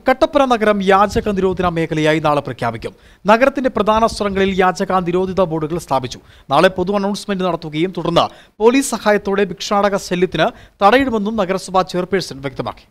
കട്ടപ്പന നഗരം യാചക നിരോധന മേഖലയായി നാളെ പ്രഖ്യാപിക്കും നഗരത്തിന്റെ പ്രധാന സ്ഥലങ്ങളിൽ യാചക നിരോധിത ബോർഡുകൾ സ്ഥാപിച്ചു നാളെ പൊതു അനൗൺസ്മെന്റ് നടത്തുകയും തുടർന്ന് പോലീസ് സഹായത്തോടെ ഭിക്ഷാടക ശല്യത്തിന് തടയിടുമെന്നും നഗരസഭാ ചെയർപേഴ്സൺ വ്യക്തമാക്കി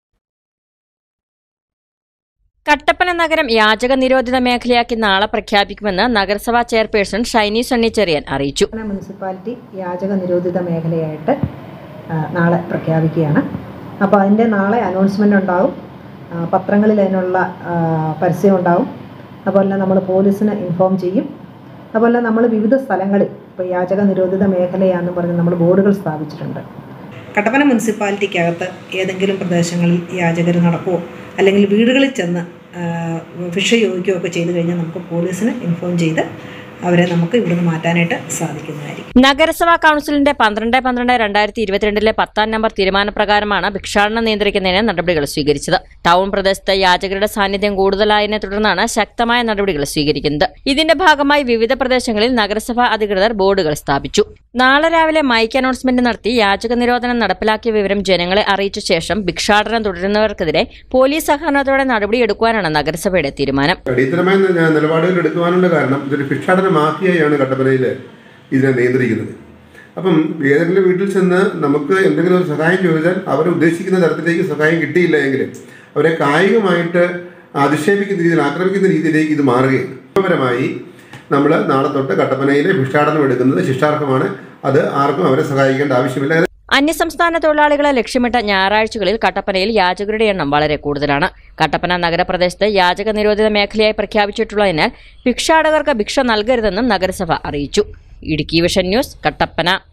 കട്ടപ്പന നഗരം യാചക നിരോധിത മേഖലയാക്കി നാളെ പ്രഖ്യാപിക്കുമെന്ന് നഗരസഭാ ചെയർപേഴ്സൺ ഷൈനി സണ്ണിച്ചെറിയൻ അറിയിച്ചു കട്ടപ്പന മുനിസിപ്പാലിറ്റി യാചക നിരോധിത മേഖലയായിട്ട് ആ, നാളെ പ്രഖ്യാപിക്കുകയാണ് അപ്പോൾ അതിൻ്റെ നാളെ അനൗൺസ്മെൻ്റ് ഉണ്ടാവും ആ, പത്രങ്ങളിൽ അതിനുള്ള ആ, പരസ്യം ഉണ്ടാവും അതുപോലെ തന്നെ നമ്മൾ പോലീസിന് ഇൻഫോം ചെയ്യും അതുപോലെ നമ്മൾ വിവിധ സ്ഥലങ്ങളിൽ ഇപ്പോൾ യാചക നിരോധിത മേഖലയാണെന്ന് പറഞ്ഞ് നമ്മൾ ബോർഡുകൾ സ്ഥാപിച്ചിട്ടുണ്ട് കട്ടപ്പന മുനിസിപ്പാലിറ്റിക്കകത്ത് ഏതെങ്കിലും പ്രദേശങ്ങളിൽ യാചകർ നടക്കുകയോ അല്ലെങ്കിൽ വീടുകളിൽ ചെന്ന് ആ, ഭിക്ഷ ചോദിക്കുകയോ ഒക്കെ ചെയ്തു കഴിഞ്ഞാൽ നമുക്ക് പോലീസിന് ഇൻഫോം ചെയ്ത് അവരെ നമുക്ക് ഇവിടുന്ന് മാറ്റാനായിട്ട് സാധിക്കുന്നതായിരിക്കും നഗരസഭാ കൗൺസിലിന്റെ പന്ത്രണ്ട് പന്ത്രണ്ട് രണ്ടായിരത്തി ഇരുപത്തിരണ്ടിലെ പത്താം നമ്പർ തീരുമാനപ്രകാരമാണ് ഭിക്ഷാടനം നിയന്ത്രിക്കുന്നതിന് നടപടികൾ സ്വീകരിച്ചത് ടൗൺ പ്രദേശത്ത് യാചകരുടെ സാന്നിധ്യം കൂടുതലായതിനെ തുടർന്നാണ് ശക്തമായ നടപടികൾ സ്വീകരിക്കുന്നത് ഇതിന്റെ ഭാഗമായി വിവിധ പ്രദേശങ്ങളിൽ നഗരസഭാ അധികൃതർ ബോർഡുകൾ സ്ഥാപിച്ചു നാളെ രാവിലെ മൈക്ക് അനൗൺസ്മെന്റ് നടത്തി യാചക നിരോധനം നടപ്പിലാക്കിയ വിവരം ജനങ്ങളെ അറിയിച്ച ശേഷം ഭിക്ഷാടനം തുടരുന്നവർക്കെതിരെ പോലീസ് സഹകരണത്തോടെ നടപടിയെടുക്കുവാനാണ് നഗരസഭയുടെ തീരുമാനം അടിയന്തരമായ ന- നിലപാടുകൾ എടുക്കുവാനുള്ള കാരണം ഇതൊരു ഭിക്ഷാടന മാഫിയയാണ് കട്ടപ്പനയിൽ ഇതിനെ നിയന്ത്രിക്കുന്നത് അപ്പം ഏതെങ്കിലും വീട്ടിൽ ചെന്ന് നമുക്ക് എന്തെങ്കിലും ഒരു സഹായം ചോദിച്ചാൽ അവർ ഉദ്ദേശിക്കുന്ന തരത്തിലേക്ക് സഹായം കിട്ടിയില്ല എങ്കിൽ അവരെ കായികമായിട്ട് അധിക്ഷേപിക്കുന്ന രീതിയിൽ ആക്രമിക്കുന്ന രീതിയിലേക്ക് ഇത് മാറുകയാണ് നിയമപരമായി നമ്മൾ നാളെ തൊട്ട് കട്ടപ്പനയിലെ ഭിക്ഷാടനം എടുക്കുന്നത് ശിക്ഷാർഹമാണ് അത് ആർക്കും അവരെ സഹായിക്കേണ്ട ആവശ്യമില്ല അന്യസംസ്ഥാന തൊഴിലാളികളെ ലക്ഷ്യമിട്ട ഞായറാഴ്ചകളിൽ കട്ടപ്പനയിൽ യാചകരുടെ എണ്ണം വളരെ കൂടുതലാണ് കട്ടപ്പന നഗരപ്രദേശത്ത് യാചക നിരോധിത മേഖലയായി പ്രഖ്യാപിച്ചിട്ടുള്ളതിനാൽ ഭിക്ഷാടകർക്ക് ഭിക്ഷ നൽകരുതെന്നും നഗരസഭ അറിയിച്ചു ഇടുക്കി വിഷൻ ന്യൂസ് കട്ടപ്പന